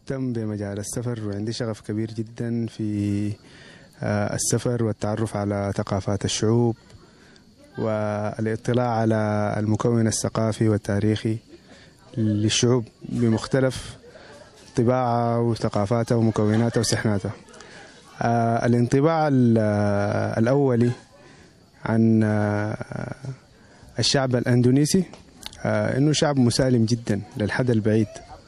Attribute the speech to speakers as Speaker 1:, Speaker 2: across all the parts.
Speaker 1: مهتم بمجال السفر وعندي شغف كبير جدا في آه، السفر والتعرف على ثقافات الشعوب والاطلاع على المكون الثقافي والتاريخي للشعوب بمختلف طباعها وثقافاتها ومكوناتها وسحناتها آه، الانطباع ال- آه، الأولي عن آه، الشعب الأندونيسي آه، إنه شعب مسالم جدا للحد البعيد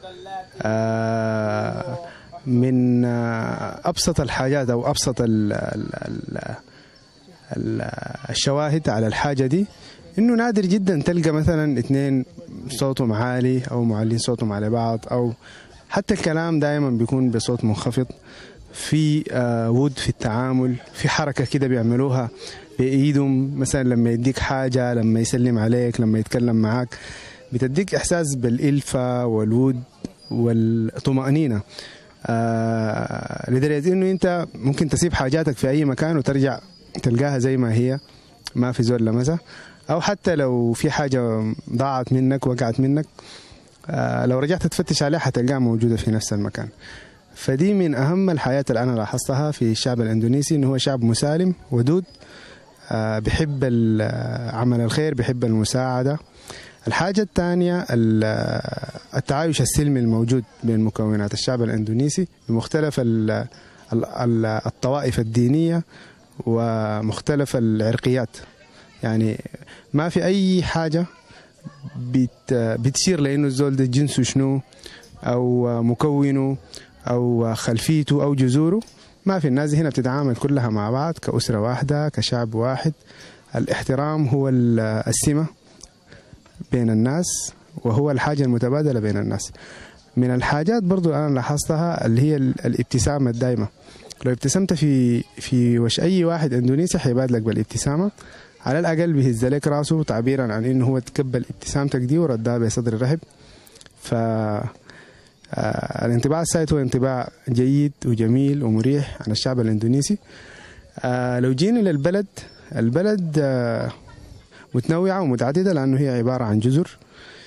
Speaker 1: آه، من آه، أبسط الحاجات أو أبسط ال ال ال ال الشواهد على الحاجة دي إنه نادر جدا تلقى مثلا اثنين صوتهم عالي أو معلين صوتهم على بعض أو حتى الكلام دائما بيكون بصوت منخفض في آه، ود في التعامل في حركة كده بيعملوها بإيدهم مثلا لما يديك حاجة لما يسلم عليك لما يتكلم معاك بتديك إحساس بالإلفة والود والطمأنينة آه لدرجة إنه أنت ممكن تسيب حاجاتك في أي مكان وترجع تلقاها زي ما هي ما في زول لمسها أو حتى لو في حاجة ضاعت منك وقعت منك آه لو رجعت تفتش عليها حتلقاها موجودة في نفس المكان فدي من أهم الحاجات اللي أنا لاحظتها في الشعب الإندونيسي إنه هو شعب مسالم ودود آه بيحب ال- عمل الخير بيحب المساعدة الحاجة الثانية ال- التعايش السلمي الموجود بين مكونات الشعب الإندونيسي بمختلف ال- ال- ال- الطوائف الدينية ومختلف العرقيات يعني ما في أي حاجة بت بتشير لأنه الزول ده جنسه شنو أو مكونه أو خلفيته أو جذوره ما في الناس هنا بتتعامل كلها مع بعض كأسرة واحدة كشعب واحد الاحترام هو ال- السمة بين الناس وهو الحاجة المتبادلة بين الناس من الحاجات برضو أنا لاحظتها اللي هي ال- الابتسامة الدائمة لو ابتسمت في في وش أي واحد إندونيسي حيبادلك بالابتسامة على الأقل بيهز لك راسه تعبيرا عن إنه هو تقبل ابتسامتك دي وردها بصدر رحب ف آه، الانطباع السائد هو انطباع جيد وجميل ومريح عن الشعب الإندونيسي آه، لو جينا للبلد البلد آه، متنوعة ومتعددة لأنه هي عبارة عن جزر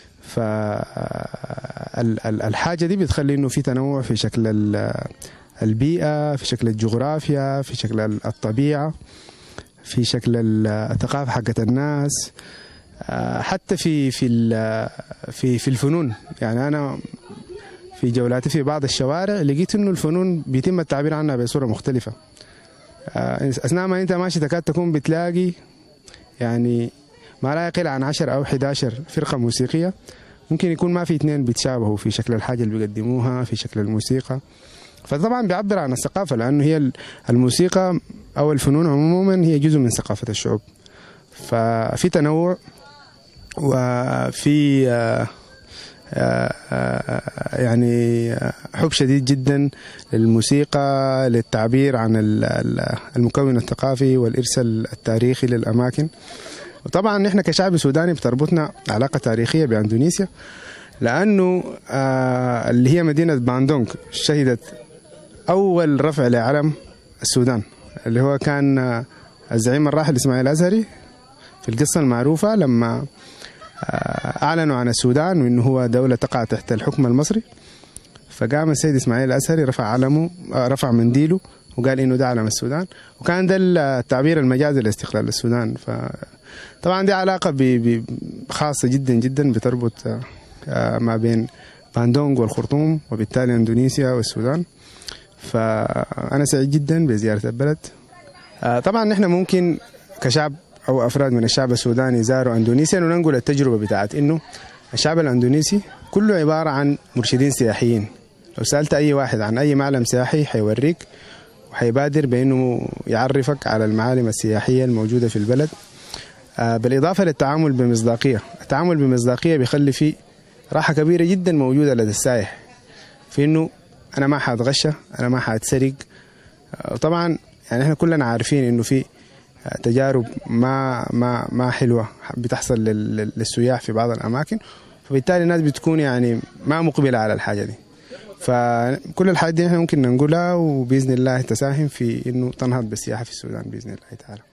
Speaker 1: فالحاجة دي بتخلي إنه في تنوع في شكل ال- البيئة في شكل الجغرافيا في شكل الطبيعة في شكل ال- الثقافة حقت الناس آه، حتى في في ال- في في الفنون يعني أنا في جولاتي في بعض الشوارع لقيت إنه الفنون بيتم التعبير عنها بصورة مختلفة آه، أثناء ما أنت ماشي تكاد تكون بتلاقي يعني ما لا يقل عن 10 أو 11 فرقة موسيقية ممكن يكون ما في اثنين بيتشابهوا في شكل الحاجة اللي بيقدموها في شكل الموسيقى فطبعا بيعبر عن الثقافة لأنه هي الموسيقى أو الفنون عموما هي جزء من ثقافة الشعوب ففي تنوع وفي آه، آه، آه، يعني آه، حب شديد جدا للموسيقى للتعبير عن ال- ال- المكون الثقافي والإرث التاريخي للأماكن وطبعا نحن كشعب سوداني بتربطنا علاقة تاريخية بأندونيسيا لأنه آه اللي هي مدينة باندونغ شهدت أول رفع لعلم السودان اللي هو كان آه، الزعيم الراحل إسماعيل الأزهري في القصة المعروفة لما آه، أعلنوا عن السودان وإنه هو دولة تقع تحت الحكم المصري فقام السيد إسماعيل الأزهري رفع علمه آه، رفع منديله وقال إنه ده علم السودان وكان ده التعبير المجازي لاستقلال السودان فطبعا دي علاقة ب- ب- خاصة جدا جدا بتربط آه، آه، ما بين باندونغ والخرطوم وبالتالي اندونيسيا والسودان فانا سعيد جدا بزياره البلد آه، طبعا نحن ممكن كشعب او افراد من الشعب السوداني زاروا اندونيسيا وننقل التجربه بتاعت انه الشعب الاندونيسي كله عباره عن مرشدين سياحيين لو سالت اي واحد عن اي معلم سياحي حيوريك وحيبادر بانه يعرفك على المعالم السياحيه الموجوده في البلد آه، بالاضافه للتعامل بمصداقيه التعامل بمصداقيه بيخلي فيه راحه كبيره جدا موجوده لدى السائح في انه انا ما حاتغشى انا ما حاتسرق آه، طبعا يعني احنا كلنا عارفين انه في آه، تجارب ما ما ما حلوه بتحصل لل- لل- للسياح في بعض الاماكن فبالتالي الناس بتكون يعني ما مقبله على الحاجه دي فكل الحاجات دي احنا ممكن نقولها وباذن الله تساهم في انه تنهض بالسياحه في السودان باذن الله تعالى